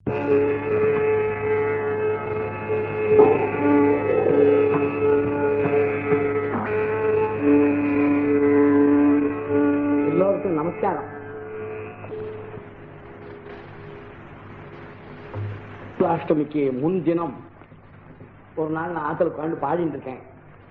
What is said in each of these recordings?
எல்லோருக்கும் நமஸ்காரம் அஷ்டமிக்கு முன் தினம் ஒரு நாள் நான் ஆத்துல உட்காந்து பாடிட்டு இருக்கேன்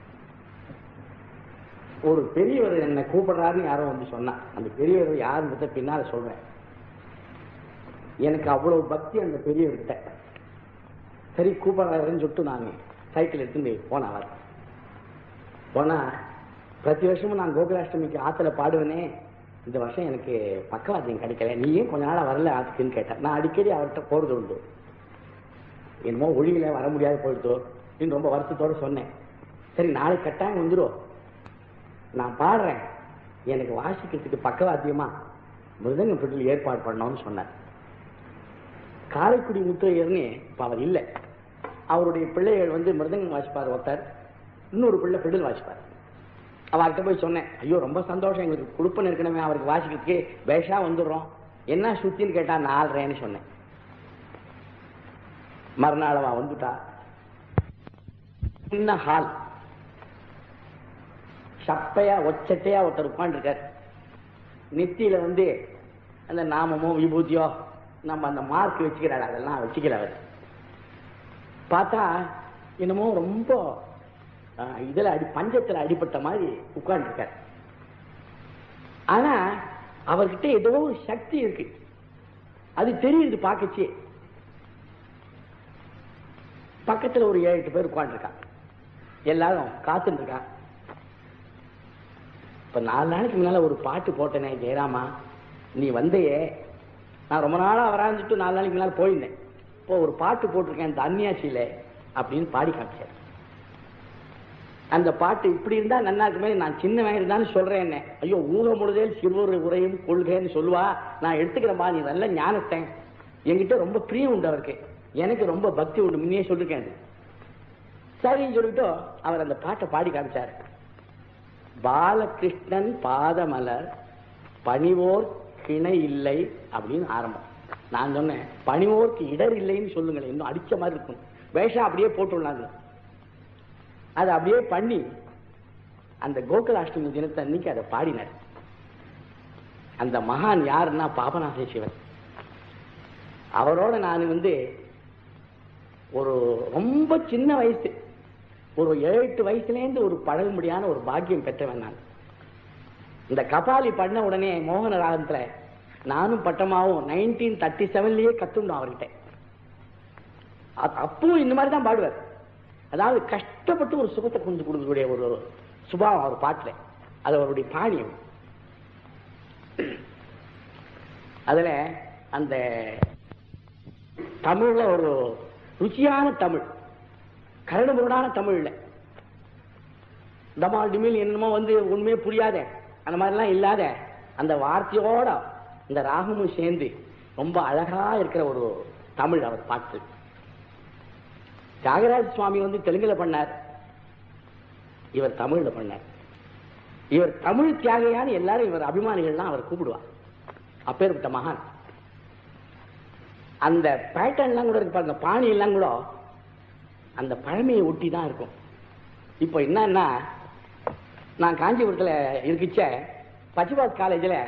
ஒரு பெரியவர் என்னை கூப்பிடுறாருன்னு யாரோ வந்து சொன்னா அந்த பெரியவர் யாருன்றத பின்னால சொல்றேன் எனக்கு அவ்வளவு பக்தி அந்த பெரியவர்கிட்ட சரி கூப்பிடுறாருன்னு சொல்லிட்டு நான் சைக்கிள் எடுத்துட்டு போனேன் அவர் போனா பிரதி வருஷமும் நான் கோகுலாஷ்டமிக்கு ஆத்துல பாடுவேனே இந்த வருஷம் எனக்கு பக்கவாத்தியம் கிடைக்கல நீ ஏன் கொஞ்ச நாளா வரல ஆத்துக்குன்னு கேட்டேன் நான் அடிக்கடி அவர்கிட்ட போறது உண்டு என்னமோ ஒழியில வர முடியாது போயிடுதோ அப்படின்னு ரொம்ப வருத்தத்தோட சொன்னேன் சரி நாளைக்கு கட்டாயம் வந்துடும் நான் பாடுறேன் எனக்கு வாசிக்கிறதுக்கு பக்கவாத்தியமா மிருதங்க பிடில் ஏற்பாடு பண்ணோம்னு சொன்னார் காரைக்குடி முத்தையர்னு இப்ப அவர் இல்லை அவருடைய பிள்ளைகள் வந்து மிருதங்கம் வாசிப்பார் ஒருத்தர் இன்னொரு பிள்ளை பிடில் வாசிப்பார் அவர்கிட்ட போய் சொன்னேன் ஐயோ ரொம்ப சந்தோஷம் எங்களுக்கு குடுப்பன் இருக்கணுமே அவருக்கு வாசிக்கிறதுக்கு பேஷா வந்துடுறோம் என்ன சுத்தின்னு கேட்டா நாலரைன்னு சொன்னேன் மறுநாள் அவ வந்துட்டா சின்ன ஹால் சப்பையா ஒச்சட்டையா ஒருத்தர் உட்காந்துருக்கார் நெத்தியில வந்து அந்த நாமமோ விபூதியோ நம்ம அந்த மார்க் வச்சுக்கிறாள் அதெல்லாம் வச்சுக்கல அவர் பார்த்தா என்னமோ ரொம்ப ஆஹ், இதுல அடி பஞ்சத்துல அடிபட்ட மாதிரி உட்கார்ந்துருக்கார் ஆனா அவர்கிட்ட ஏதோ ஒரு சக்தி இருக்கு அது தெரியுது பார்க்கச்சு பக்கத்துல ஒரு ஏழு எட்டு பேர் உட்காந்துருக்கான் எல்லாரும் காத்துட்டு இருக்கா இப்ப நாலு நாளைக்கு முன்னால ஒரு பாட்டு போட்டேனே ஜெயராமா நீ வந்தையே நான் ரொம்ப நாளா வராஞ்சிட்டு நாலு நாளைக்கு முன்னால போயிருந்தேன் இப்போ ஒரு பாட்டு போட்டிருக்கேன் தன்யாசியில அப்படின்னு பாடி காமிச்சார் அந்த பாட்டு இப்படி இருந்தா நன்னா இருக்குமே நான் சின்ன வயதுதான் சொல்றேன் என்ன ஐயோ ஊக முழுதல் சிறுவர் உரையும் கொள்கைன்னு சொல்லுவா நான் எடுத்துக்கிறேன்பா நீ நல்ல ஞானத்தேன் என்கிட்ட ரொம்ப பிரியம் உண்டு அவருக்கு எனக்கு ரொம்ப பக்தி உண்டு முன்னே சொல்லிருக்கேன் அது. சரின்னு சொல்லிட்டு அவர் அந்த பாட்டை பாடி காமிச்சார் பாலகிருஷ்ணன் பாதமலர் பணிவோர் கிணை இல்லை அப்படின்னு ஆரம்பம் நான் சொன்னேன் பணிவோர்க்கு இடர் இல்லைன்னு சொல்லுங்களேன் இன்னும் அடிச்ச மாதிரி இருக்கும் வேஷம் அப்படியே போட்டுள்ளாங்க அதை அப்படியே பண்ணி அந்த கோகுலாஷ்டமி தினத்தை அன்னைக்கு அதை பாடினார் அந்த மகான் யாருன்னா பாபநாச சிவன் அவரோட நான் வந்து ஒரு ரொம்ப சின்ன வயசு ஒரு ஏழு எட்டு வயசுலேருந்து ஒரு பழகும்படியான ஒரு பாக்கியம் பெற்றவன் நான் இந்த கபாலி பண்ண உடனே மோகன ராகத்துல நானும் பட்டமாவும் நைன்டீன் தேர்ட்டி செவன்லயே கத்துண்டோம் அவர்கிட்ட அ- அப்பவும் இந்த மாதிரி தான் பாடுவார் அதாவது கஷ்டப்பட்டு ஒரு சுகத்தை கொண்டு கொடுக்கக்கூடிய ஒரு சுபாவம் அவர் பாட்டுல அது அவருடைய பாணியம் அதுல அந்த தமிழ்ல ஒரு ருச்சியான தமிழ் கரடுமுரடான தமிழ் இல்ல டமால் டிமில் என்னமோ வந்து உண்மையே புரியாத அந்த மாதிரிலாம் இல்லாத அந்த வார்த்தையோட இந்த ராகமும் சேர்ந்து ரொம்ப அழகா இருக்கிற ஒரு தமிழ் அவர் பாட்டு தியாகராஜ சுவாமி வந்து தெலுங்குல பண்ணார் இவர் தமிழ்ல பண்ணார் இவர் தமிழ் தியாகையான்னு எல்லாரும் இவர் அபிமானிகள்லாம் அவர் கூப்பிடுவார் அப்பேற்பட்ட மகான் அந்த பேட்டர்ன்லாம் கூட இருக்கு பாருங்க பாணி எல்லாம் கூட அந்த பழமையை ஒட்டி தான் இருக்கும் இப்போ என்னன்னா நான் காஞ்சிபுரத்துல இருக்குச்ச பச்சிபாத் காலேஜில்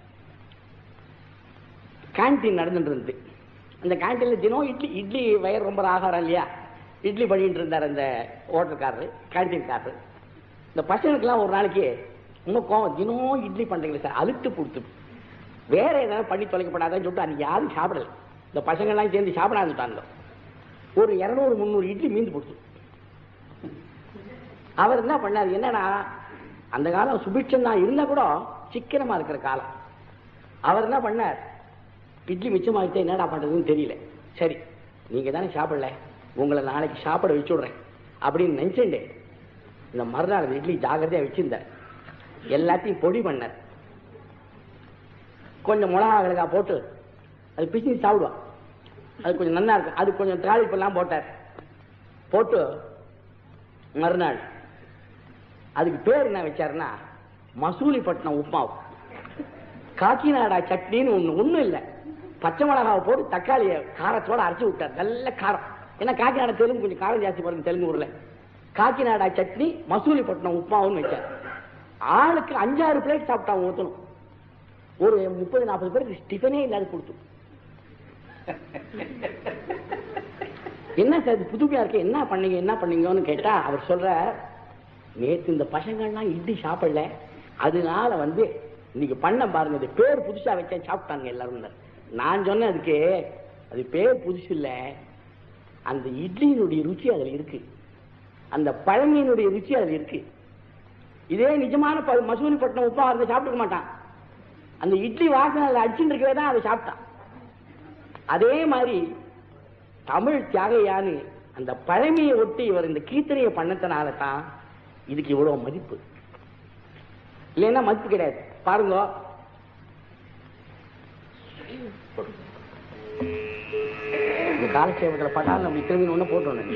கேன்டீன் நடந்துட்டு இருந்தது அந்த கேன்டீன்ல தினம் இட்லி இட்லி வயிறு ரொம்ப ஆகாரம் இல்லையா இட்லி பண்ணிட்டு இருந்தார் அந்த ஹோட்டல்காரரு கேன்டீன்காரரு இந்த பசங்களுக்கெல்லாம் ஒரு நாளைக்கு ரொம்ப கோவம் தினம் இட்லி பண்றீங்களே சார் அழுத்து கொடுத்து வேற ஏதாவது பண்ணி தொலைக்கப்படாதான்னு சொல்லிட்டு அன்னைக்கு யாரும் சாப்பிடல இந்த பசங்கள்லாம் சேர்ந்து சாப்பிடாதுட்டாங்க ஒரு இருநூறு முந்நூறு இட்லி மீந்து போச்சு அவர் என்ன பண்ணார் என்னன்னா அந்த காலம் சுபிட்சம் தான் இருந்தா கூட சிக்கனமா இருக்கிற காலம் அவர் என்ன பண்ணார் இட்லி மிச்சமாகிட்டே என்னடா பண்றதுன்னு தெரியல சரி நீங்க தானே சாப்பிடல உங்களை நாளைக்கு சாப்பிட வச்சு விடுறேன் அப்படின்னு நினைச்சுட்டு இந்த மறுநாள் அந்த இட்லி ஜாகிரதையா வச்சிருந்தார் எல்லாத்தையும் பொடி பண்ணார் கொஞ்சம் மிளகா கிழகா போட்டு அது பிசினி சாப்பிடுவா அது கொஞ்சம் நல்லா இருக்கும் அது கொஞ்சம் தாளிப்பெல்லாம் போட்டார் போட்டு மறுநாள் அதுக்கு பேர் என்ன வச்சாருன்னா மசூலிப்பட்டினம் உப்மாவு காக்கிநாடா சட்னின்னு ஒண்ணு ஒண்ணும் இல்லை பச்சை மிளகாவை போட்டு தக்காளியை காரத்தோட அரைச்சு விட்டார் நல்ல காரம் ஏன்னா காக்கிநாடா தெலுங்கு கொஞ்சம் காரம் ஜாஸ்தி பாருங்க தெலுங்கு ஊர்ல காக்கிநாடா சட்னி மசூலிப்பட்டினம் உப்புமாவும் வச்சார் ஆளுக்கு அஞ்சாறு பிளேட் சாப்பிட்டான் ஊத்தணும் ஒரு முப்பது நாற்பது பேருக்கு டிஃபனே இல்லாத கொடுத்து என்ன சார் இது புதுமையா இருக்கு என்ன பண்ணீங்க என்ன பண்ணீங்கன்னு கேட்டா அவர் சொல்ற நேத்து இந்த பசங்கள்லாம் இட்லி சாப்பிடல அதனால வந்து இன்னைக்கு பண்ண பாருங்க இது பேர் புதுசா வச்சேன் சாப்பிட்டாங்க எல்லாரும் நான் சொன்னேன் அதுக்கு அது பேர் புதுசு இல்ல அந்த இட்லியினுடைய ருச்சி அதுல இருக்கு அந்த பழமையினுடைய ருச்சி அதுல இருக்கு இதே நிஜமான ப- மசூலிப்பட்டினம் உப்பா இருந்தா சாப்பிட்டுக்க மாட்டான் அந்த இட்லி வாசனை அதுல அடிச்சுட்டு இருக்கவே தான் அதை சாப்பிட்டான் அதே மாதிரி தமிழ் தியாகையான்னு அந்த பழமையை ஒட்டி இவர் இந்த கீர்த்தனையை பண்ணதுனால தான் இதுக்கு இவ்வளவு மதிப்பு இல்லைன்னா மதிப்பு கிடையாது பாருங்க இந்த காலட்சேபத்தில் பட்டாலும் நம்ம இத்தனை ஒண்ணு போட்டோம்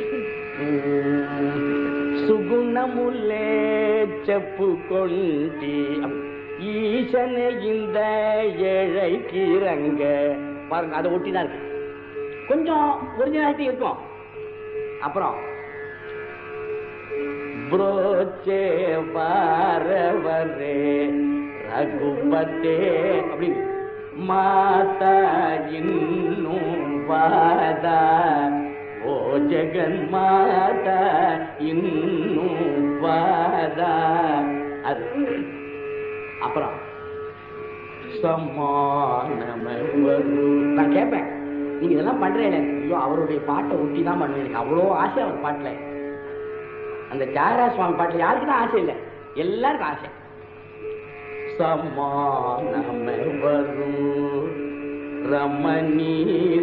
சுகுணமுல்லே செப்பு கொண்டி ஈசன இந்த ஏழைக்கு இறங்க பாருங்க அதை ஒட்டி தான் இருக்கு கொஞ்சம் ஒரிஜினாலிட்டி இருக்கும் அப்புறம் புரோச்சே பாரவரே ரகுபத்தே அப்படின்னு மாதா இன்னும் வாதா ஓ ஜெகன் மாதா இன்னும் வாதா அது அப்புறம் சமானமவரு நான் கேட்பேன் நீங்க இதெல்லாம் பண்றேன் ஐயோ அவருடைய பாட்டை ஒட்டி தான் பண்ணுவேன் எனக்கு அவ்வளோ ஆசை அவர் பாட்டுல அந்த தியாகராஜ சுவாமி பாட்டுல யாருக்கு தான் ஆசை இல்லை எல்லாருக்கும் ஆசை சமானமவரு ரமணி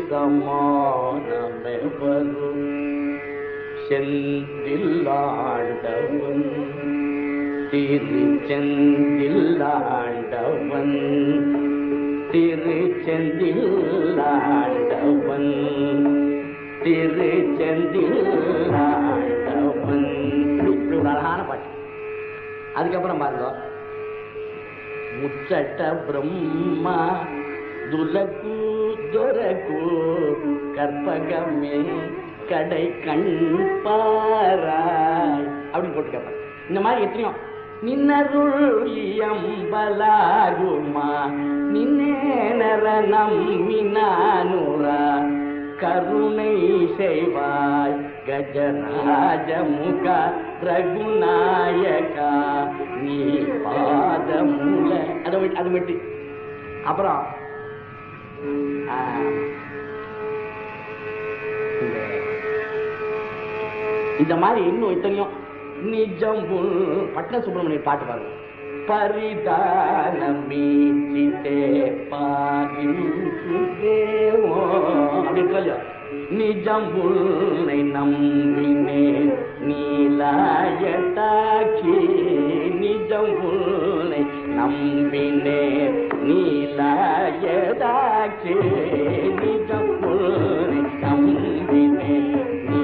சமானமவரு செந்தில்லாண்டவன் திருச்செந்தில்லாண்டவன் திருச்செந்தில்லாண்டவன் திருச்செந்தில்லாண்டவன் இப்படி ஒரு அழகான பாட்டு அதுக்கப்புறம் பாருங்க ముచ్చట బ్రహ్మ దులకు దొరకు கற்பகமே கடை கண் பாராய் அப்படின்னு போட்டு கேட்பாங்க இந்த மாதிரி எத்தனையோ நின்னருளியம்பலாகுமா நின்னேனர நம்பினானுரா கருணை செய்வாய் கஜராஜமுக ரகுநாயகா நீ பாதமுல அதை விட்டு அது விட்டு அப்புறம் ஆ, இந்த- இந்த மாதிரி இன்னும் இத்தனையும் நிஜம் உள்- பட்ன சுப்பிரமணியன் பாட்டு பாருங்க பரிதானமீச்சித்தே பாரிந்தேவோ அப்படின்னு சொல்லு நிஜம் உன்னை நம்பினேன் நீலாயதாக்கி நிஜம் உன்னை நம்பினேன் நீலாயதாக்கி நிஜம் உன்னை நம்பினேன்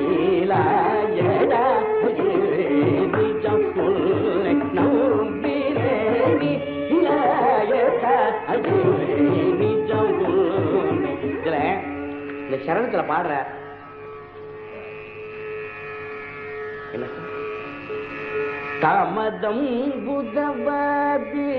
நீலாயதாக்கி நிஜம் உன்னை நம்பினேன் நீலாயதாக்கி நிஜம் உன்னை இதுல இந்த சரணத்துல பாடுற என்ன சார்? தாமதம் புதவாதி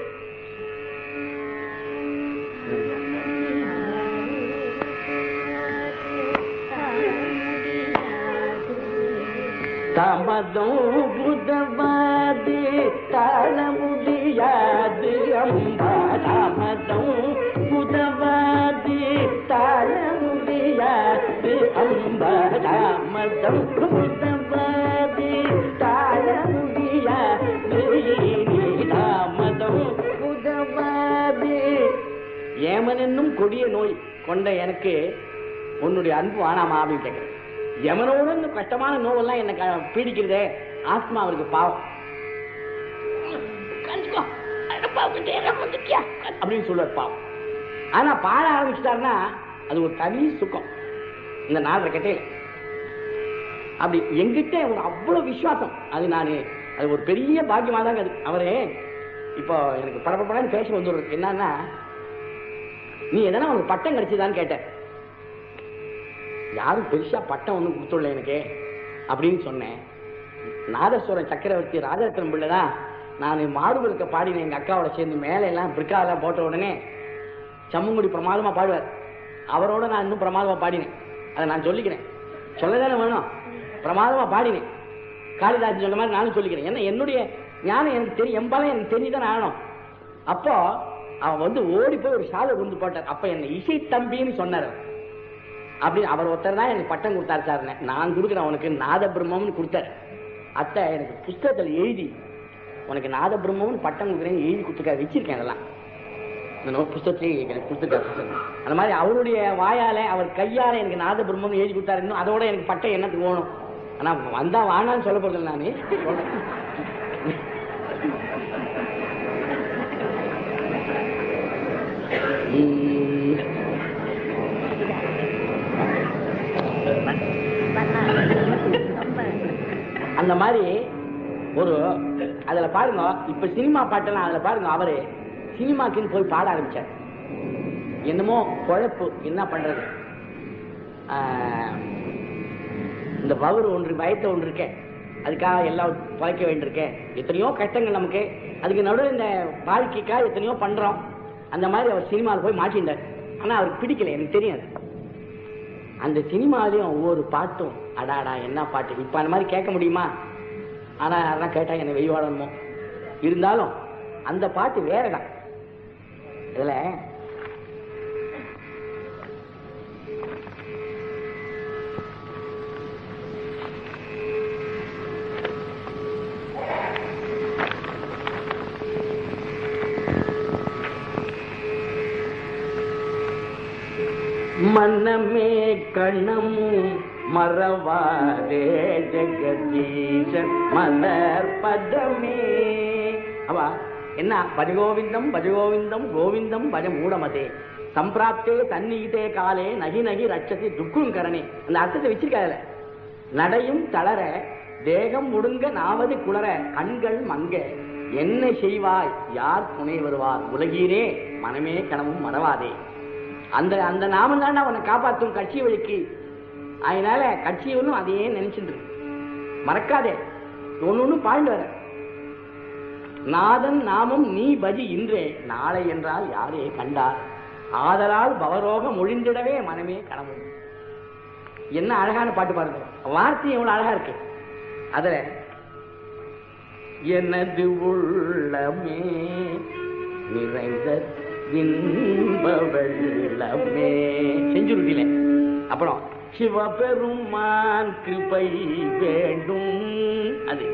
தாமதம் புதவாதி தாழ முடியாது அம்பா தாமதம் புதவாதி தாழ முடியாது அம்பா தாமதம் புதவாதி தாழ முடியாது நீ தாமதம் புதவாதி ஏமன் என்னும் கொடிய நோய் கொண்ட எனக்கு உன்னுடைய அன்பு வானாமா அப்படின்னு கேட்கிறேன் யமனோட இந்த கஷ்டமான நோவெல்லாம் என்ன க- பீடிக்கிறதே ஆத்மா அவருக்கு பாவம் உட்காந்துக்கோ. அடப்பா, உன்கிட்ட ஏறா வந்துட்டியா? அப்படின்னு சொல்லுவார் பாவம் ஆனா பாட ஆரம்பிச்சிட்டாருன்னா அது ஒரு தனி சுகம் இந்த நாலரை கட்டையில அப்படி எங்கிட்ட ஒரு அவ்வளவு விசுவாசம் அது நானு அது ஒரு பெரிய பாக்கியமா தாங்க அது அவரே இப்போ எனக்கு படப்படன்னு பேச வந்துடுறது என்னன்னா நீ எதனா உனக்கு பட்டம் கிடைச்சதான்னு கேட்ட யாரும் பெருசா பட்டம் ஒன்றும் கொடுத்துடல எனக்கு அப்படின்னு சொன்னேன் நாதஸ்வரம் சக்கரவர்த்தி ராஜரத்னம் பிள்ளை தான் நான் மாடுகளுக்கு பாடினேன் எங்க அக்காவோட சேர்ந்து மேலே எல்லாம் பிரிக்காலாம் போட்ட உடனே சம்முங்குடி பிரமாதமா பாடுவார் அவரோட நான் இன்னும் பிரமாதமா பாடினேன் அதை நான் சொல்லிக்கிறேன் சொல்லதானே வேணும் பிரமாதமா பாடினேன் காளிதாசன் சொன்ன மாதிரி நானும் சொல்லிக்கிறேன் ஏன்னா என்னுடைய ஞானம் எனக்கு தெரியும் எம்பாலும் எனக்கு தெரிஞ்சுதான் ஆகணும் அப்போ அவன் வந்து ஓடி போய் ஒரு சாலை கொண்டு போட்டார் அப்ப என்ன இசை தம்பின்னு சொன்னார் அவர். அப்படி அவர் ஒருத்தர் தான் எனக்கு பட்டம் கொடுத்தாரு சார் நான் கொடுக்குறேன் உனக்கு நாத பிரம்மம்னு கொடுத்தாரு அத்தை எனக்கு புஸ்தகத்தில் எழுதி உனக்கு நாத பிரம்மம்னு பட்டம் கொடுக்குறேன்னு எழுதி கொடுத்துருக்காரு வச்சிருக்கேன் அதெல்லாம் இந்த நோட் புஸ்தகத்திலே எனக்கு கொடுத்துருக்காரு அந்த மாதிரி அவருடைய வாயால அவர் கையால எனக்கு நாத பிரம்மம்னு எழுதி கொடுத்தாரு இன்னும் அதோட எனக்கு பட்டம் என்னத்துக்கு வேணும் ஆனா வந்தா வானான்னு சொல்ல போறது நானு சொல்றேன். உம். அந்த மாதிரி ஒரு அதுல பாருங்க இப்ப சினிமா பாட்டெல்லாம் அதுல பாருங்க அவரு சினிமாக்குன்னு போய் பாட ஆரம்பிச்சார் என்னமோ குழப்பு என்ன பண்றது ஆஹ், இந்த பவர் ஒன்று பயத்தை ஒன்று இருக்கே அதுக்காக எல்லாம் பழைக்க வேண்டியிருக்கேன் எத்தனையோ கஷ்டங்கள் நமக்கு அதுக்கு நடுவில் இந்த வாழ்க்கைக்காக எத்தனையோ பண்றோம் அந்த மாதிரி அவர் சினிமாவில் போய் மாட்டிட்டார் ஆனா அவருக்கு பிடிக்கல எனக்கு தெரியாது அந்த சினிமாலையும் ஒவ்வொரு பாட்டும் அடாடா என்ன பாட்டு இப்ப அந்த மாதிரி கேட்க முடியுமா ஆனா யாரா கேட்டா என்ன வெய்வாடணுமோ இருந்தாலும் அந்த பாட்டு வேறதான் இதுல மன்னமே கண்ணமு மறவாதே ஜெகதீசன் மலர் பதமே அவா என்ன பஜகோவிந்தம் பஜகோவிந்தம் கோவிந்தம் பஜ மூடமதே சம்பிராப்தே தன்னீதே காலே நகி நகி ரட்சதி துக்கும் கரணே அந்த அர்த்தத்தை வச்சிருக்காதுல நடையும் தளர தேகம் முடுங்க நாவது குளர கண்கள் மங்க என்ன செய்வாய் யார் துணை வருவார் உலகீரே மனமே கனவும் மறவாதே அந்த அந்த நாமம் தான் உன்னை காப்பாற்றும் கட்சி வழிக்கு அதனால கட்சி ஒன்றும் அதையே நினைச்சிட்டு இருக்கு. மறக்காதே ஒன்னு ஒண்ணு பாண்டு வர நாதன் நாமம் நீ பஜி இன்றே நாளை என்றால் யாரே கண்டார் ஆதலால் பவரோகம் ஒழிந்திடவே மனமே கனவு என்ன அழகான பாட்டு பாருங்க வார்த்தை எவ்வளவு அழகா இருக்கு அதுல எனது உள்ளமே நிறைந்த இன்ப வெள்ளமே செஞ்சுருட்டில அப்புறம் சிவபெருமான் கிருபை வேண்டும் அது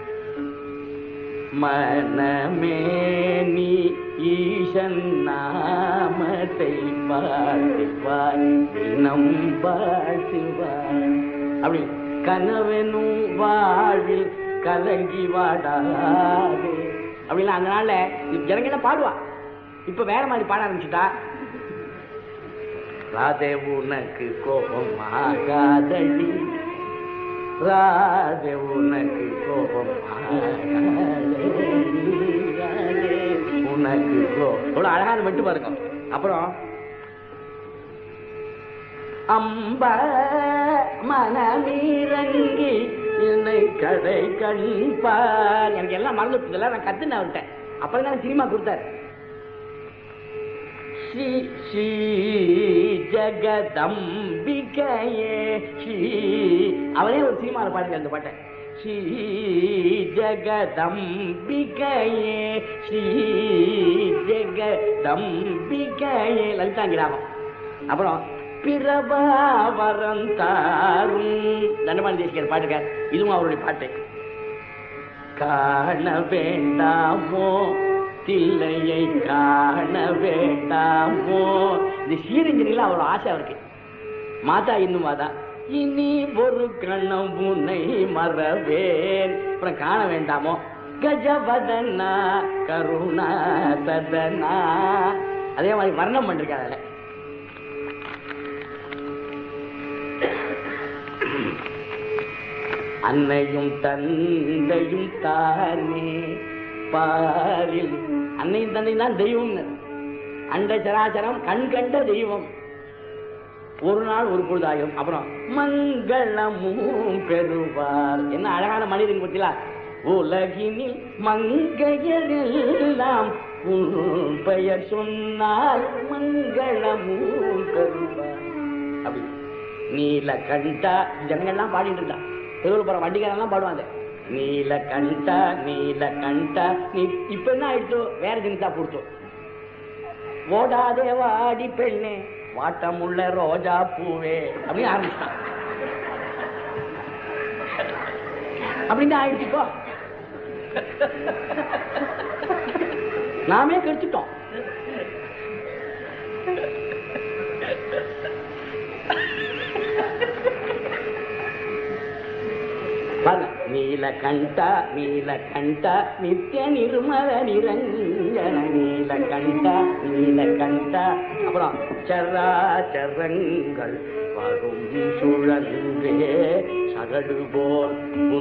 மனமே நீ ஈசன் நாமத்தை வாழ்த்துவாய் தினம் வாழ்த்துவாய் அப்படி கனவெனும் வாழ்வில் கலங்கி வாடாதே அப்படின்னா அந்த நாள்ல ஜனங்க பாடுவா இப்ப வேற மாதிரி பாட ஆரம்பிச்சுட்டா ராதே உனக்கு கோபம் ஆகாதடி ராதே உனக்கு கோபம் ஆகாதடி. ராதே உனக்கு கோபம் எவ்வளவு அழகான மட்டும் பாருங்க அப்புறம் அம்ப மனமீரங்கி என்னை கடை கண் பார் எனக்கு எல்லாம் மறந்து இதெல்லாம் நான் கத்துனேன் அவர்கிட்ட அப்புறம் தான் சினிமா கொடுத்தாரு ஸ்ரீ ஸ்ரீ ஜகதம்பிகையே ஸ்ரீ அவரே ஒரு சினிமாவில் பாடுங்க அந்த பாட்டை ஸ்ரீ ஜகதம்பிகையே ஸ்ரீ ஜகதம்பிகையே லலிதாங்கிராமம் அப்புறம் பிரபாவரம் தாரும் தண்டபாணி தேசிகர் பாட்டுக்கார் இதுவும் அவருடைய பாட்டு காண வேண்டாமோ தில்லையை காண வேண்டாமோ இந்த சீரஞ்சனில அவ்வளவு ஆசை அவருக்கு மாதா இன்னும் மாதா இனி ஒரு கணம் உன்னை மறவேன் அப்புறம் காண வேண்டாமோ கஜவதனா கருணா சதனா அதே மாதிரி வர்ணம் பண்ணிருக்காரு அதுல அன்னையும் தந்தையும் தானே பாரில் அன்னையும் தந்தையும் தான் தெய்வம் அண்ட சராச்சரம் கண் கண்ட தெய்வம் ஒரு நாள் ஒரு பொழுதாயும் அப்புறம் மங்களமும் பெறுவார் என்ன அழகான மனிதன் பத்திலா உலகினில் மங்கையரெல்லாம் உன் பெயர் சொன்னால் மங்களமும் பெறுவார் அப்படி நீல கண்டா ஜனங்கள்லாம் பாடிட்டு இருந்தான் தெருவில் போற வண்டிக்காரெல்லாம் பாடுவாங்க நீல கண்டா நீல கண்டா நீ இப்ப என்ன ஆயிடுச்சோ வேற ஜினிசா கொடுத்தோம் ஓடாதே வாடி பெண்ணே வாட்டமுள்ள ரோஜா பூவே அப்படின்னு ஆரம்பிச்சான் அப்படின்னு ஆயிடுச்சு இப்போ நாமே கடிச்சிட்டோம் பாருங்க நீலகண்ட நீலகண்ட நித்திய நிர்மல நிரஞ்சன நீலகண்ட நீலகண்ட அப்புறம் சராச்சரங்கள் வரும் சுழன்றே சகடு போல்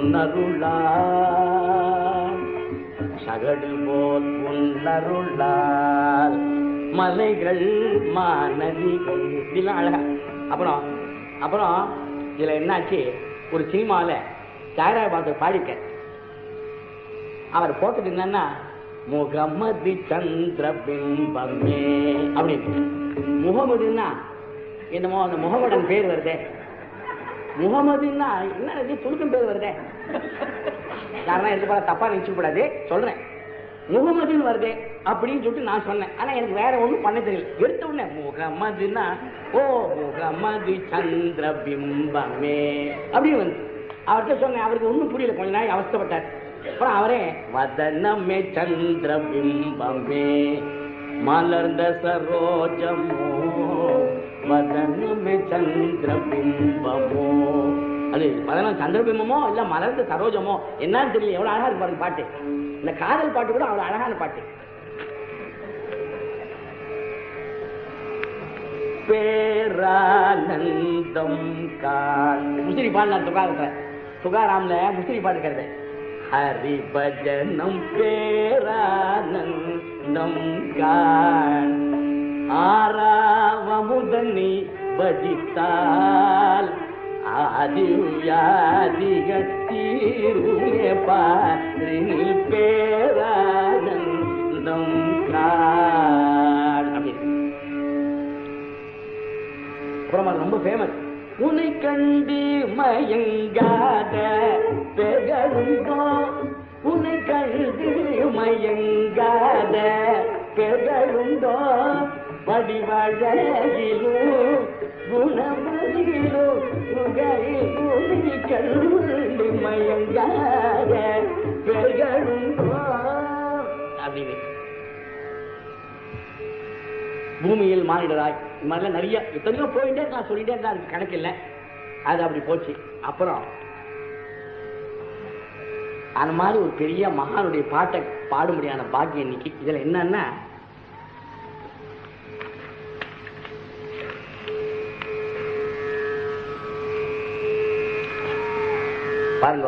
உன்னருளால் சகடு போல் உன்னருளால் மலைகள் மாநதிகள் இதெல்லாம் அழகா அப்புறம் அப்புறம் இதுல என்னாச்சு ஒரு சினிமாவில் சாயராய பாத்து பாடிக்க அவர் போட்டது என்னன்னா முகமது சந்திர பிம்பமே அப்படின்னு முகமதுன்னா என்னமோ அந்த முகமடன் பேர் வருதே முகமதுன்னா என்ன இது துணுக்கம் பேர் வருதே யாரெல்லாம் இருக்கு போல தப்பா நினைச்சு கூடாது சொல்றேன் முகமதுன்னு வருதே அப்படின்னு சொல்லிட்டு நான் சொன்னேன் ஆனா எனக்கு வேற ஒண்ணும் பண்ண தெரியல எடுத்த உடனே முகமதுன்னா ஓ முகமது சந்திர பிம்பமே அப்படின்னு வந்து அவர்கிட்ட சொன்னேன் அவருக்கு ஒண்ணும் புரியல கொஞ்ச நாள் அவஸ்தப்பட்டார் அப்புறம் அவரே வதனமே சந்திர பிம்பமே மலர்ந்த சரோஜமோ வதனமே சந்திர பிம்பமோ அது மதனம் சந்திரபிம்பமோ இல்ல மலர்ந்த சரோஜமோ என்னன்னு தெரியல எவ்வளவு அழகா இருக்கு பாருங்க பாட்டு இந்த காதல் பாட்டு கூட அவ்வளவு அழகான பாட்டு பேரானந்தம் கால் முசிறி பாடினார் துகாரத்துல துகாராம்ல முசிறி பாட்டு இருக்கிறது ஹரி பஜனம் பேரானந்தம் கால் ஆறாவமுதனி பஜித்தால் ஆதியாதிகள் தீருமே பாரினில் பேரானந்தம் கால் அப்படின்னு அப்புறம் அது ரொம்ப ஃபேமஸ் உன்னை கண்டு மயங்காத பெகருந்தோ உன்னை கண்டு மயங்காத பெகருந்தோ வடிவழகிலும் குணமதிலும் உகையில் உன்னை கண்டு மயங்காத பெகருந்தோ அப்படின்னு பூமியில் மானிடராய் இந்த மாதிரிலாம் நிறைய எத்தனையோ போயிட்டே நான் சொல்லிட்டே இருந்தா அதுக்கு கணக்கு இல்லை அது அப்படி போச்சு அப்புறம் அந்த மாதிரி ஒரு பெரிய மகானுடைய பாட்டை பாடும்படியான பாக்கியம் இன்னைக்கு இதுல என்னன்னா பாருங்க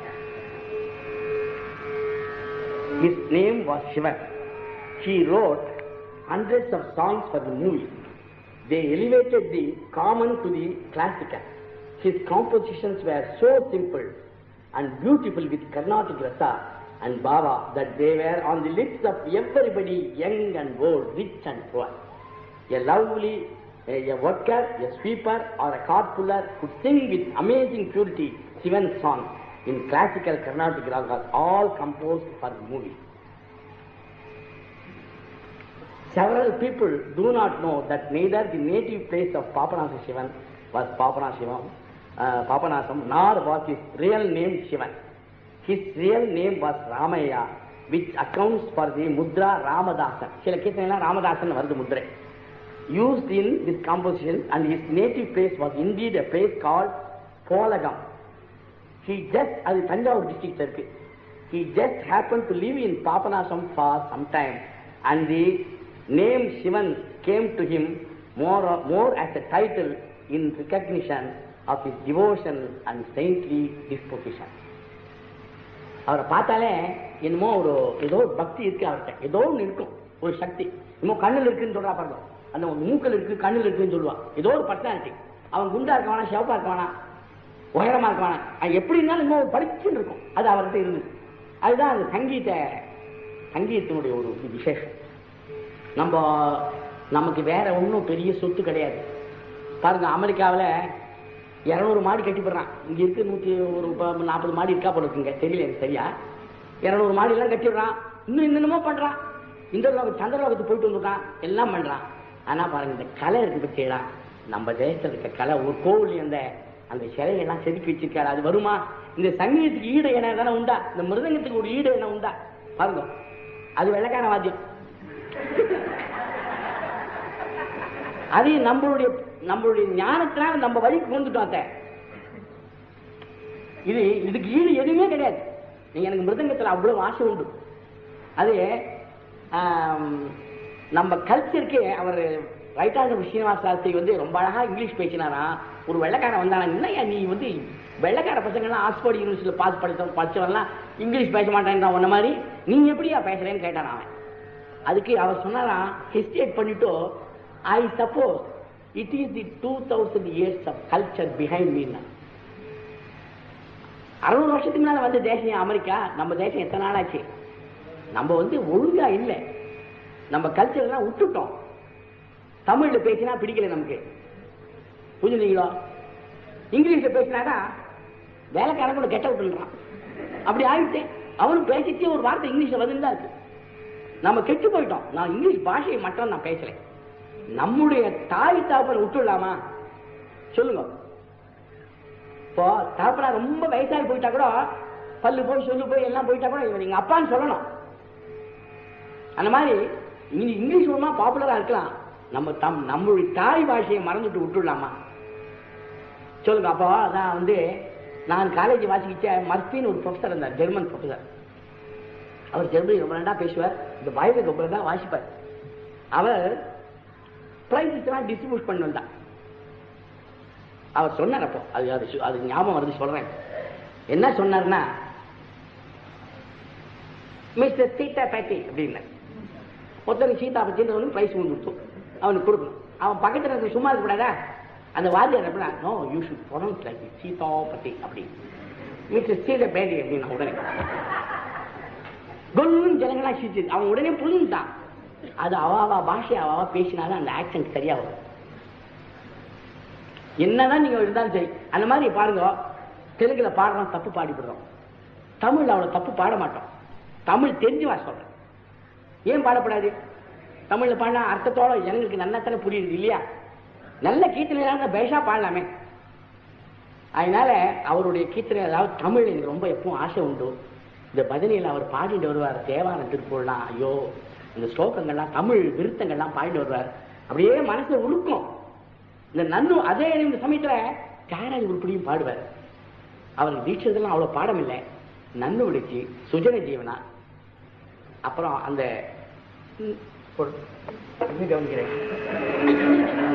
His name was Shivan. He wrote hundreds of songs for the movie. They elevated the common to the classical. His compositions were so simple and beautiful with Carnatic rasa and bhava that they were on the lips of everybody, young and old, rich and poor. A lovely, a, a worker, a sweeper, or a cart puller could sing with amazing purity Shivan's songs in classical Carnatic ragas, all composed for the movie. Several people do not know that neither the native place of Papanasa Shivan was Papanashivam, uh, Papanasam, nor was his real name Shivan. His real name was Ramaya, which accounts for the Mudra Ramadasan. சில கீர்த்தனைலாம் ராமதாசன் வருது முத்ரை used in this composition and his native place was indeed a place called Polagam. He just, அது Thanjavur district இருக்கு he just happened to live in Papanasam for some time and the name Shivan came to him more, more as a title in recognition of his devotion and saintly disposition. அவரை பார்த்தாலே என்னமோ ஒரு ஏதோ ஒரு பக்தி இருக்கு அவர்கிட்ட ஏதோ ஒன்று இருக்கும் ஒரு சக்தி இன்னும் கண்ணுல இருக்குன்னு சொல்றா பாருங்க அந்த மூக்கல் இருக்கு கண்ணுல இருக்குன்னு சொல்லுவான் ஏதோ ஒரு பர்சனாலிட்டி அவன் குண்டா இருக்க வேணாம் சிவப்பா இருக்க வேணாம் உயரமா இருக்க வேணாம் அவன் எப்படி இருந்தாலும் இன்னும் படிச்சுன்னு இருக்கும் அது அவர்கிட்ட இருந்தது அதுதான் அந்த சங்கீத சங்கீதத்தினுடைய ஒரு விசேஷம் நம்ம நமக்கு வேற ஒன்றும் பெரிய சொத்து கிடையாது பாருங்க அமெரிக்காவில் இரநூறு மாடி கட்டிப்படுறான் இங்க இருக்கு நூத்தி ஒரு ப- நாற்பது மாடி இருக்கா போல இருக்குங்க தெரியல எனக்கு சரியா இரநூறு மாடி எல்லாம் கட்டிடுறான் இன்னும் என்னென்னமோ பண்றான் இந்த லோகம் சந்திரலோகத்துக்கு போயிட்டு வந்துட்டான் எல்லாம் பண்றான் ஆனா பாருங்க இந்த கலை இருக்கு பத்தியடா நம்ம தேசத்துல இருக்க கலை ஒரு கோவில் அந்த அந்த சிலையெல்லாம் செதுக்கி வச்சிருக்காரு அது வருமா இந்த சங்கீதத்துக்கு ஈடு என்ன தானே உண்டா இந்த மிருதங்கத்துக்கு ஒரு ஈடு என்ன உண்டா பாருங்க அது வெள்ளக்கான வாத்தியம் அது நம்மளுடைய நம்மளுடைய ஞானத்தினால நம்ம வழிக்கு வந்துட்டோம் அத்தை இது இதுக்கு ஈடு எதுவுமே கிடையாது நீங்க எனக்கு மிருதங்கத்துல அவ்வளவு ஆசை உண்டு அது ஆம், நம்ம கல்ச்சருக்கு அவர் ரைட்டாங்க ஸ்ரீனிவாச சாஸ்திரி வந்து ரொம்ப அழகா இங்கிலீஷ் பேசினாராம் ஒரு வெள்ளைக்காரன் வந்தானா என்னய்யா நீ வந்து வெள்ளைக்கார பசங்கள்லாம் ஆக்ஸ்போர்ட் யூனிவர்சிட்டியில் பாஸ் படித்த படிச்சவன்லாம் இங்கிலீஷ் பேச மாட்டேன்டா உன்ன மாதிரி நீ எப்படியா பேசுறேன்னு கேட்டான் அவன் அதுக்கு அவர் சொன்னாராம் ஹெஸ்டேட் பண்ணிட்டு I suppose it is the two thousand years of culture behind mean அறுபது வருஷத்துக்கு முன்னால வந்த தேசம் அமெரிக்கா நம்ம தேசம் எத்தனை நாள் ஆச்சு நம்ம வந்து ஒழுங்கா இல்லை நம்ம கல்ச்சர் எல்லாம் விட்டுட்டோம் தமிழ்ல பேசினா பிடிக்கல நமக்கு புரிஞ்சுங்களா இங்கிலீஷ்ல பேசினாதான் வேலைக்காரன் கூட கெட்ட விட்டுறான் அப்படி ஆயிடுச்சு அவனும் பேசிச்சே ஒரு வார்த்தை இங்கிலீஷ்ல வந்துதான் இருக்கு நம்ம கெட்டு போயிட்டோம் நான் இங்கிலீஷ் பாஷையை மட்டும் நான் பேசல நம்முடைய தாய் தாப்பனை விட்டுடலாமா சொல்லுங்க இப்போ தகப்பனா ரொம்ப வயசாகி போயிட்டா கூட பல்லு போய் சொல்லு போய் எல்லாம் போயிட்டா கூட இவன் எங்க அப்பான்னு சொல்லணும் அந்த மாதிரி இங்க இங்கிலீஷ் ஒன்றா பாப்புலரா இருக்கலாம் நம்ம தம் நம்மளுடைய தாய் பாஷையை மறந்துட்டு விட்டுடலாமா சொல்லுங்க அப்போ நான் வந்து நான் காலேஜ் வாசிக்கிச்ச மர்பின்னு ஒரு ப்ரொஃபஸர் இருந்தார் ஜெர்மன் ப்ரொஃபஸர் அவர் ஜெர்மனி ரொம்ப நல்லா பேசுவார் இந்த பைபிள் ரொம்ப நல்லா வாசிப்பார் அவர் பிரைஸஸ் எல்லாம் டிஸ்ட்ரிபியூட் பண்ணி வந்தார் அவர் சொன்னார் அப்போ அது அது சு- அது ஞாபகம் வருது சொல்றேன் என்ன சொன்னார்னா மிஸ்டர் சீதா பேட்டி அப்படின்னு ஒருத்தருக்கு சீதா பத்தின்னு பிரைஸ் கொடுத்து அவனுக்கு கொடுக்கணும் அவன் பக்கத்துல இருந்து சும்மா இருக்கக்கூடாதா அந்த வாத்தியார் எப்படின்னா no you should pronounce like Sita பத்தி அப்படி மிஸ்டர் சீதா பேட்டி அப்படின்னு உடனே கொல்லுன்னு ஜனங்களா சிரிச்சு அவன் உடனே புரிஞ்சுட்டான் அது அவ அவ பாஷை அவ அவ பேசினாலும் அந்த ஆக்சன்ட் சரியா வரும் என்னதான் நீங்க இருந்தாலும் சரி அந்த மாதிரி பாருங்க தெலுங்குல பாடுறோம் தப்பு பாடிவிடுறோம் தமிழ்ல அவ்வளவு தப்பு பாட மாட்டோம் தமிழ் தெரிஞ்சு வா சொல்றேன் ஏன் பாடப்படாது தமிழ்ல பாடினா அர்த்தத்தோட ஜனங்களுக்கு நல்லா தானே புரியுது இல்லையா நல்ல கீர்த்தனை பேஷா பாடலாமே அதனால அவருடைய கீர்த்தனை அதாவது தமிழ் எனக்கு ரொம்ப எப்பவும் ஆசை உண்டு இந்த பஜனையில் அவர் பாடிட்டு வருவார் தேவான திருப்பூர்லாம் ஐயோ இந்த ஸ்லோகங்கள்லாம் தமிழ் விருத்தங்கள்லாம் பாடிட்டு வருவார் அப்படியே மனசை உருக்கும் இந்த நன்னு அதே இந்த சமயத்துல தியாகராஜ உருப்படியும் பாடுவார் அவருக்கு தீட்சதெல்லாம் அவ்வளவு பாடம் இல்லை நன்னு விடுச்சு சுஜன ஜீவனா அப்புறம் அந்த ம், ஒரு- இன்னும் கவனிக்கிறேன்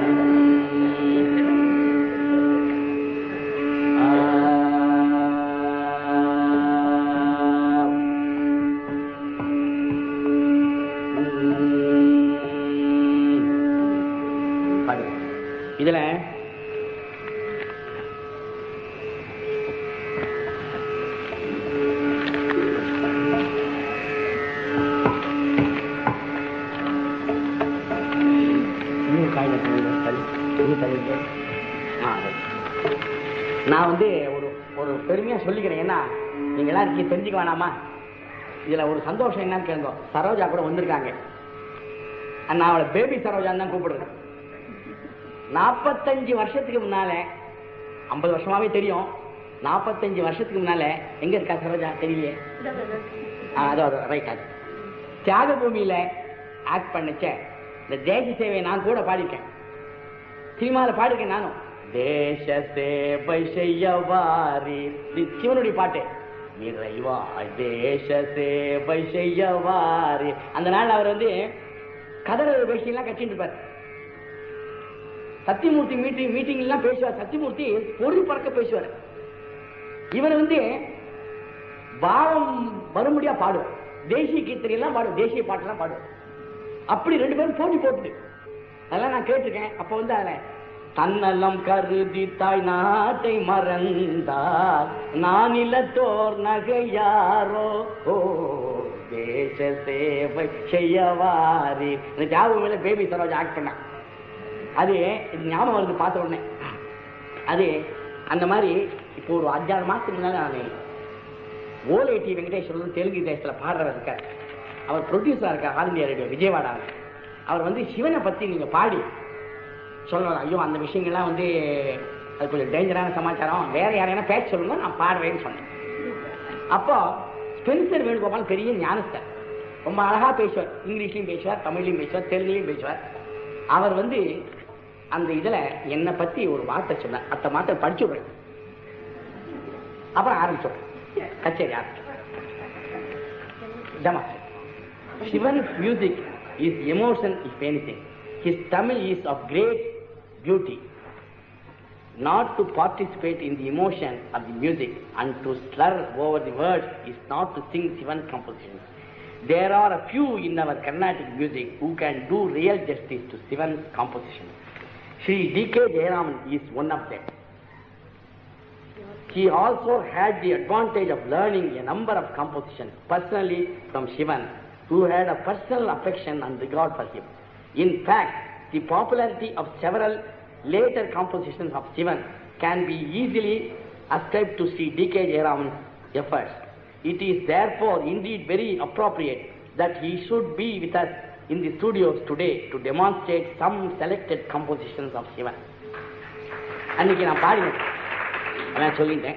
பாடு. இதுல இன்னும் காயில தள்ளி, தள்ளி, இன்னும் தள்ளிட்டு. ஆ, right. நான் வந்து ஒரு ஒரு பெருமையா சொல்லிக்கிறேன் ஏன்னா நீங்க எல்லாம் இருக்கீங்க தெரிஞ்சுக்க வேணாமா இதுல ஒரு சந்தோஷம் என்னன்னு கேளுங்க சரோஜா கூட வந்திருக்காங்க நான் அவளை பேபி சரோஜான்னு தான் கூப்பிடுறேன் நாற்பத்தஞ்சு வருஷத்துக்கு முன்னால ஐம்பது வருஷமாவே தெரியும் நாற்பத்தஞ்சு வருஷத்துக்கு முன்னால எங்க இருக்கா சரோஜா தெரியலையே ஆ, அதோ அதோ ரைட் அது தியாக பூமியில ஆக்ட் பண்ணச்ச இந்த தேச சேவை நான் கூட பாடியிருக்கேன் சினிமாவில் பாடியிருக்கேன் நானும் தேச சேவை செய்யவாரி இது சிவனுடைய பாட்டு இறைவா தேச சேவை செய்யவாரி அந்த நாள் அவர் வந்து கதற வேஷியெல்லாம் கட்டிட்டு இருப்பார் சத்தியமூர்த்தி மீட்டிங் மீட்டிங் எல்லாம் பேசுவார் சத்தியமூர்த்தி பொருள் பறக்க பேசுவார் இவர் வந்து பாவம் வரும்படியா பாடுவார் தேசிய கீர்த்தனை எல்லாம் பாடுவார் தேசிய பாட்டெல்லாம் பாடுவார் அப்படி ரெண்டு பேரும் போட்டி போட்டுது அதெல்லாம் நான் கேட்டிருக்கேன் அப்ப வந்து அதுல தன்னலம் கருதி தாய் நாட்டை மறந்தார் நான் இல்லத்தோர் நகையாரோ ஓ தேச சேவை செய்யவாரி இந்த ஞாபகம் இல்லை பேபி சரோஜ் ஆக்ட் பண்ண அது இது ஞாபகம் வருது பார்த்த உடனே அது அந்த மாதிரி இப்போ ஒரு அஞ்சாறு மாசத்துக்கு முன்னாடி நான் ஓலேடி வெங்கடேஸ்வரன் தெலுங்கு தேசத்துல பாடுறவர் இருக்கார் அவர் ப்ரொடியூசரா இருக்கார் ஆல் இந்தியா ரேடியோ விஜயவாடாவில் அவர் வந்து சிவனை பத்தி நீங்க பாடி சொல்லணும் ஐயோ அந்த விஷயங்கள்லாம் வந்து அது கொஞ்சம் டேஞ்சரான சமாச்சாரம் வேற யாரையான பேச சொல்லுங்க நான் பாடுறேன்னு சொன்னேன் அப்போ ஸ்பென்சர் வேணுகோபால் பெரிய ஞானஸ்தர் ரொம்ப அழகா பேசுவார் இங்கிலீஷ்லயும் பேசுவார் தமிழ்லயும் பேசுவார் தெலுங்குலயும் பேசுவார் அவர் வந்து அந்த இதுல என்னை பத்தி ஒரு வார்த்தை சொன்னார் அந்த வார்த்தை படிச்சு விடுறேன் அப்புறம் ஆரம்பிச்சோம் கச்சேரி ஆரம்பிச்சோம் ஜமா Shivan's music is emotion, if anything. His Tamil is of great beauty. Not to participate in the emotion of the music and to slur over the words is not to sing Shivan compositions. There are a few in our Carnatic music who can do real justice to Shivan's compositions. Sri D.K. Jayaraman is one of them. He also had the advantage of learning a number of compositions personally from Shivan, who had a personal affection and regard for him. In fact, the popularity of several later compositions of Shivan can be easily ascribed to Sri D.K. Jayaraman's efforts. It is therefore indeed very appropriate that he should be with us in the studios today to demonstrate some selected compositions of Shivan. அன்னைக்கு நான் பாடினேன் அதான் சொல்லிட்டேன்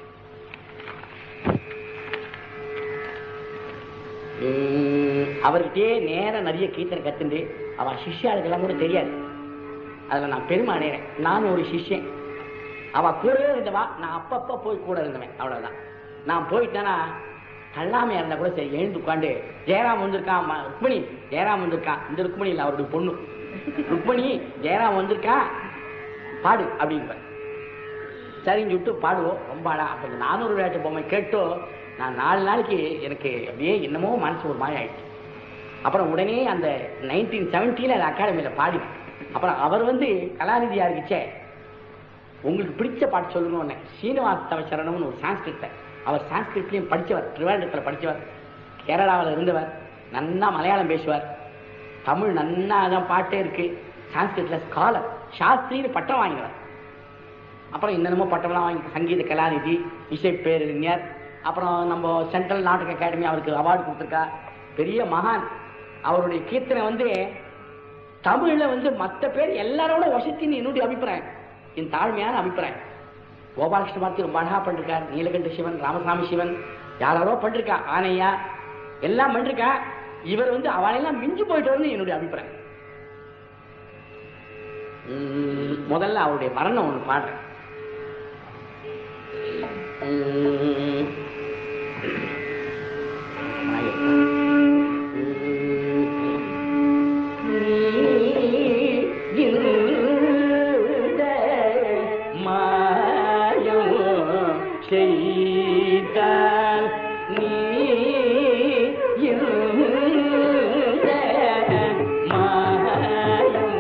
உம், அவர்கிட்டயே நேரா நிறைய கீர்த்தனை கத்துண்டு அவ சிஷ்யாளுக்கெல்லாம் கூட தெரியாது அதுல நான் பெருமை அடைகிறேன் நானும் ஒரு சிஷ்யன் அவ கூடவே இருந்தவா நான் அப்பப்ப போய் கூட இருந்தவன் அவ்வளவுதான் நான் போயிட்டேன்னா கல்லாமையா இருந்தா கூட சரி எழுந்து உட்காந்து ஜெயராம் வந்திருக்கான் ம- ருக்மிணி ஜெயராம் வந்திருக்கான் இந்த ருக்மிணி இல்ல அவருடைய பொண்ணு ருக்மிணி ஜெயராம் வந்திருக்கான் பாடு அப்படிங்குவேன் சரின்னு சொல்லிட்டு பாடுவோம் ரொம்ப அழகா அப்ப இந்த நானூறு விளையாட்டு பொம்மை கேட்டோ நான் நாலு நாளைக்கு எனக்கு அப்படியே என்னமோ மனசு ஒரு மாதிரி ஆயிடுச்சு அப்புறம் உடனே அந்த நைன்டீன் செவன்ட்டியில் அந்த அகாடமியில் பாடி அப்புறம் அவர் வந்து கலாநிதியா இருந்துச்சே உங்களுக்கு பிடிச்ச பாட்டு சொல்லுங்க உடனே சீனிவாஸ் தவச்சரணம்னு ஒரு சான்ஸ்கிரிட்ட அவர் சான்ஸ்கிரிட்லையும் படிச்சவர் திருவாரூரத்தில் படிச்சவர் கேரளாவில் இருந்தவர் நன்னா மலையாளம் பேசுவார் தமிழ் நன்னா தான் பாட்டே இருக்கு சான்ஸ்கிரிட்ல ஸ்காலர் சாஸ்திரின்னு பட்டம் வாங்கினவர் அப்புறம் என்னென்னமோ பட்டம்லாம் வாங்கி சங்கீத கலாநிதி இசை பேரறிஞர் அப்புறம் நம்ம சென்ட்ரல் நாடக அகாடமி அவருக்கு அவார்டு கொடுத்துருக்கா பெரிய மகான் அவருடைய கீர்த்தனை வந்து தமிழ்ல வந்து மற்ற பேர் எல்லாரோட வசத்தின்னு என்னுடைய அபிப்பிராயம் என் தாழ்மையான அபிப்பிராயம் கோபாலகிருஷ்ண மாத்தி ரொம்ப அழகா பண்ணிருக்கார் நீலகண்ட சிவன் ராமசாமி சிவன் யாராரோ பண்ணிருக்கா ஆனையா எல்லாம் பண்ணிருக்கா இவர் வந்து அவளையெல்லாம் மிஞ்சி போயிட்டு என்னுடைய அபிப்பிராயம் உம், முதல்ல அவருடைய மரணம் ஒண்ணு பாடுறேன் உம், இந்த மாயம் செய்தால் நீ இந்த மாயம்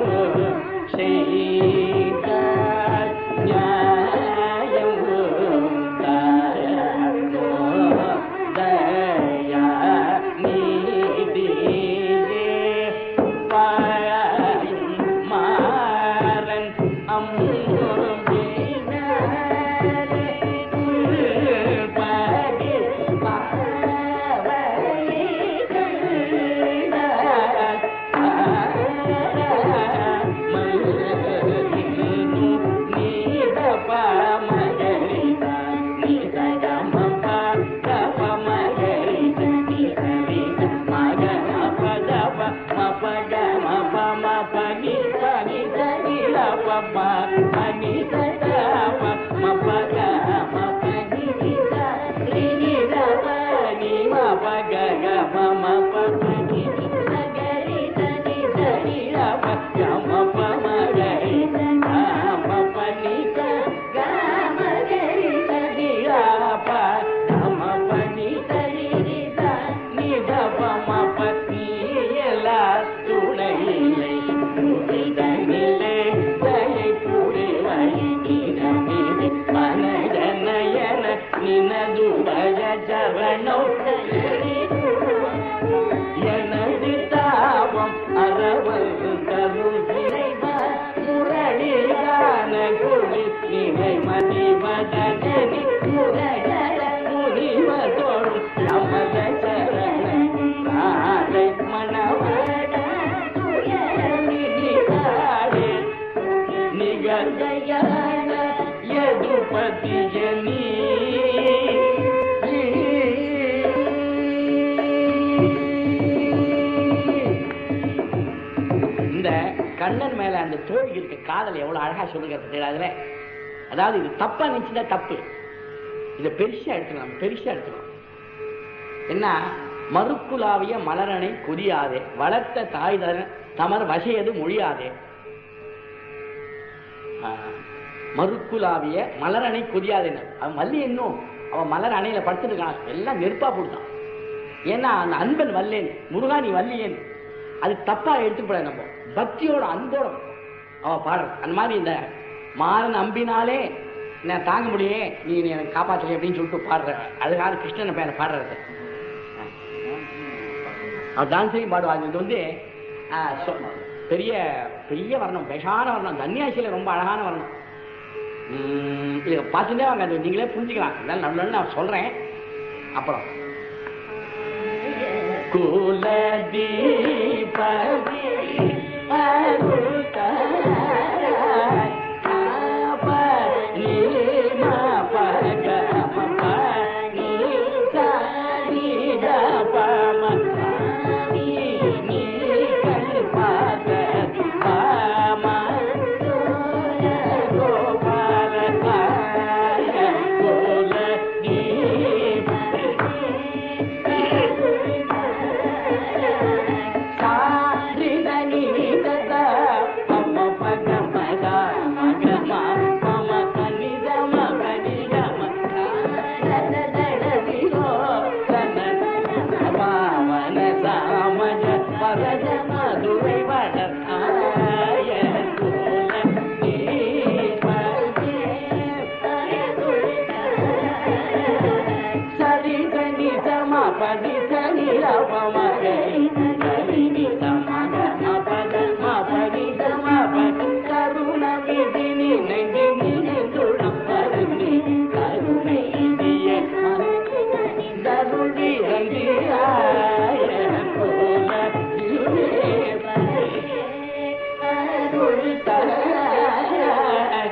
செய்தால் நியாயம் தாயோ தயா நீதியே பாயும் மாறன் அம்மும் முனிவதோடும் நமத சரண ராதை மணவட நிகாரே நிகழ்கையான எதுபதியனி இந்த கண்ணன் மேல அந்த தோழி இருக்க காதல் எவ்வளவு அழகா சொல்லுகிறது அதுல அதாவது இது தப்பா நினைச்சுட்டா தப்பு இதை பெருசா எடுத்துக்கலாம் பெருசா எடுத்துக்கலாம் என்ன மறுக்குலாவிய மலரனை கொதியாதே வளர்த்த தாய் தர- தமர் வசையது மொழியாதே ஆ, மறுக்குலாவிய மலரணை கொதியாதேன்னு அவன் மல்லி இன்னும் அவன் மலர் அணையில படுத்துருக்கான் எல்லாம் நெருப்பா போடுதான் ஏன்னா அந்த அன்பன் வல்லேன் முருகா நீ வல்லியேன் அது தப்பா எடுத்துக்கூட நம்ம பக்தியோட அன்போட அவ பாடுற அந்த மாதிரி இந்த மாறன் அம்பினாலே நான் தாங்க முடியே நீ நீ எனக்கு காப்பாற்று அப்படின்னு சொல்லிட்டு பாடுற அழகான கிருஷ்ணனை பேர பாடுறது அவர் டான்ஸையும் பாடுவாங்க இது வந்து ஆ, சொ- பெரிய பெரிய வர்ணம் பெஷான வர்ணம் தன்யாசியில ரொம்ப அழகான வர்ணம் உம், இதை பார்த்துட்டே வாங்க அது நீங்களே புரிஞ்சுக்கலாம் அதனால நல்ல நான் சொல்றேன் அப்புறம் குலதீபதி அருள்தாராய் காபலீமா பகமப நீசாரிதபம நீ கல்பாத பாம கோபாலகாய மதுரை வடக்காய சரி சனி சம பதி சனி ரவ மகரி சரி நி சம கம பத ம பதி சம பதி கருண விதினி நெஞ்சு நினைந்துளம் பருந்தி கருணை இதிய தருளி ரந்திராய கோல அருள் தராய்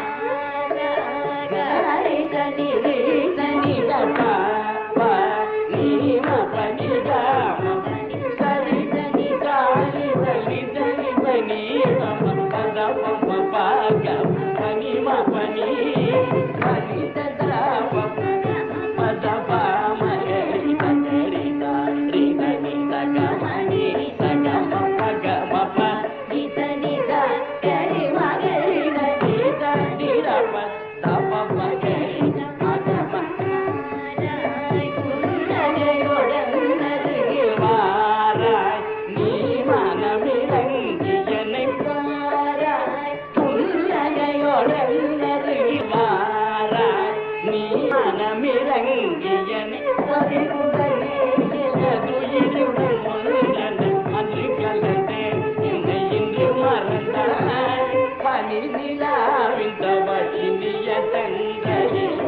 பனி நிலாவின் தவள் இந்திய தந்தையில்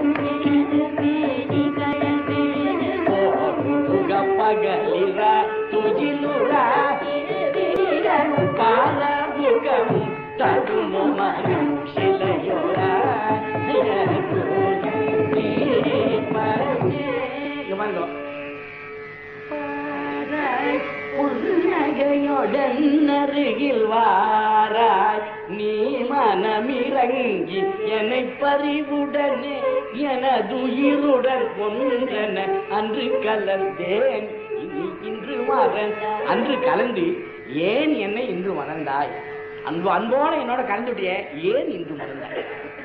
పగలిర తుజిలురా పాలముఖం తరుము మను శిలయురా புன்னகையுடன் வாராய் நீ மனமிறங்கி என்னை பறிவுடனே எனதுயிருடன் ஒன்றென அன்று கலந்தேன் இனி இன்று மறன் அன்று கலந்து ஏன் என்னை இன்று மறந்தாய் அன்பு அன்போட என்னோட கலந்துட்டிய ஏன் இன்று மறந்தாய்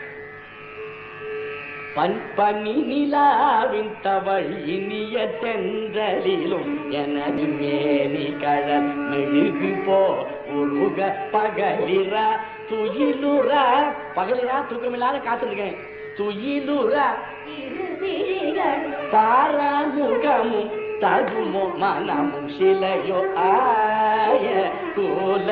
பன் பனி நிலாவின் தவள் இனிய தென்றலிலும் எனது மேனி கடல் மெழுகு போ உருக பகலிரா துயிலுரா பகலிரா தூக்கமில்லாத காத்திருக்கேன் துயிலுரா பாராமுகமும் தகுமோ மனமும் சிலையோ ஆய குல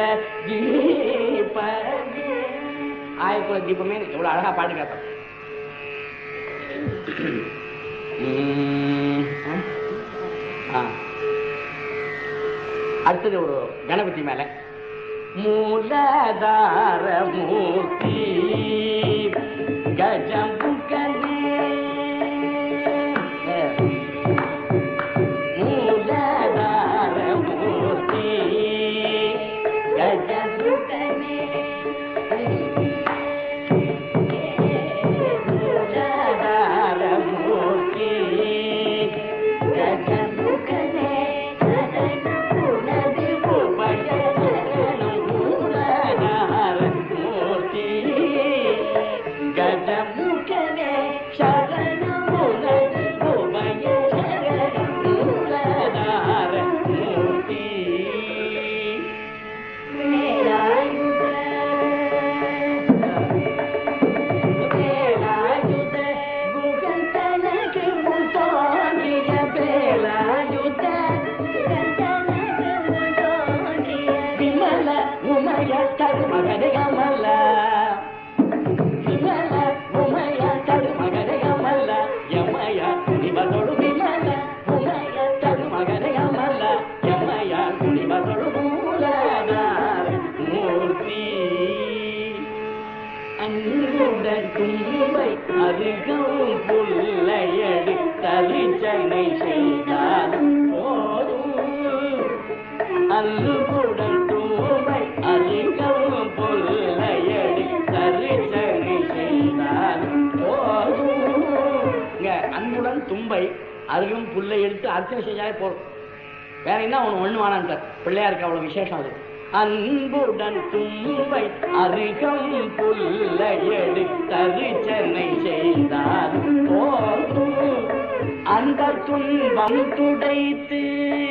தீப ஆய குல தீபமே எவ்வளவு அழகா பாட்டு கேட்பேன் உம், ஆ. அடுத்தது ஒரு கணபதி மேல மூலதார மூர்த்தி கஜமுகனே மூலதார மூர்த்தி கஜமுகனே மூலதார மூர்த்தி கஜமுகனே உனது உபயசரணம் மூலதார மூர்த்தி கஜமுகனே சரணம் உனது உபயசரணம் மூலதார மூர்த்தி வேலாயுத குகந்தனகு முத்தோன்றிய வேலாயுத விமல உமய தருமகனை அமல விமல உமய தருமகனை அமல யமய குடிவதொடு விமல உமய தருமகனை அமல யமய குடிவதொடு மூலதார மூர்த்தி அன்புடன் தும்பை அருகும் புல்லையடி தரிச்சனை செய்தாலும் போதும் அன்புடன் தும்பை அருகும் புல்லையடி தரிச்சனை செய்தாலும் போதும் இங்க அன்புடன் தும்பை அருகும் புல்லை எடுத்து அர்ச்சனை செஞ்சாலே போதும் வேற என்ன ஒண்ணு ஒண்ணு வேணான்ட்டார் பிள்ளையாருக்கு அவ்வளவு விசேஷம் அது அன்புடன் தும்பை அருகம் புல்லையடி தரிச்சனை செய்தால் போதும் அந்த துன்பம் துடைத்து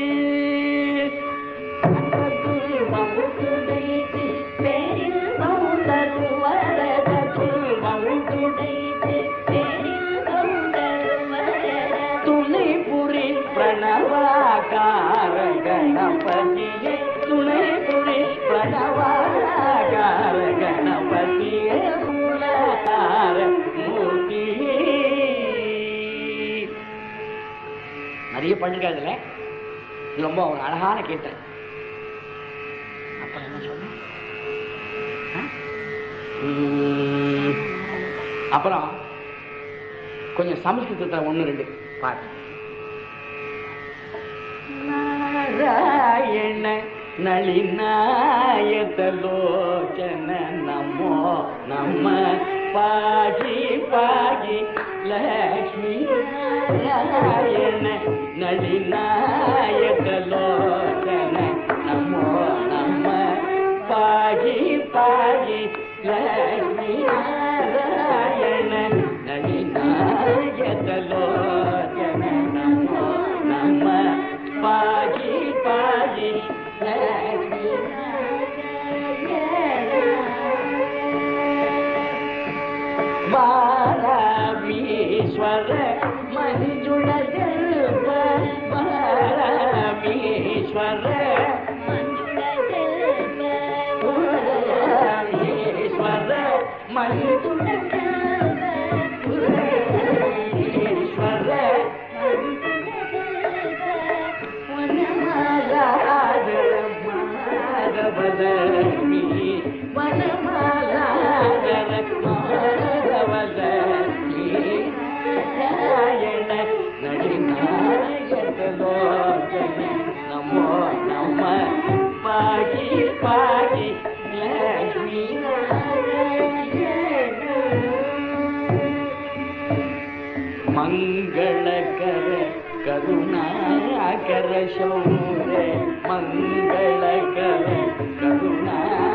அந்த துன்பம் துடைத்து பெரின்பம் தருவரத துன்பம் துடைத்து பெரின்பம் தருவரத துணை புரி பிரணவாகார கணபதியே துணை புரி பிரணவாகார கணபதியே மூலகார மூர்த்தி நிறைய பண்ணிருக்காரு இதுல இது ரொம்ப ஒரு அழகான கீர்த்தனை அப்புறம் என்ன சொன்னேன் ஆ? உம், அப்புறம் கொஞ்சம் சமஸ்கிருதத்துல ஒண்ணு ரெண்டு பாரு நாராயண நளினாயதலோச்சன நமோ நம பாகி பாகி லக்ஷ்மி நாராயண நளினாயதலோச்சன நமோ நம பாகி பாகி லக்ஷ்மி நாராயண நளினாயதலோச்சன நமோ நம பாகி பாகி லக்ஷ்மி பாலவீஸ்வர மஞ்சுள பாலவீஸ்வர ஈஸ்வர மஞ்சுள ஈஸ்வர வனமாலாதரமாதவலமி வனமாலாதரமாதவலமி நாராயண நடிநாயகலோச்சன நமோ நம பாகி பாகி லக்ஷ்மி நாராயண மங்களகர கருணாகர சௌரே மங்களகர கருணா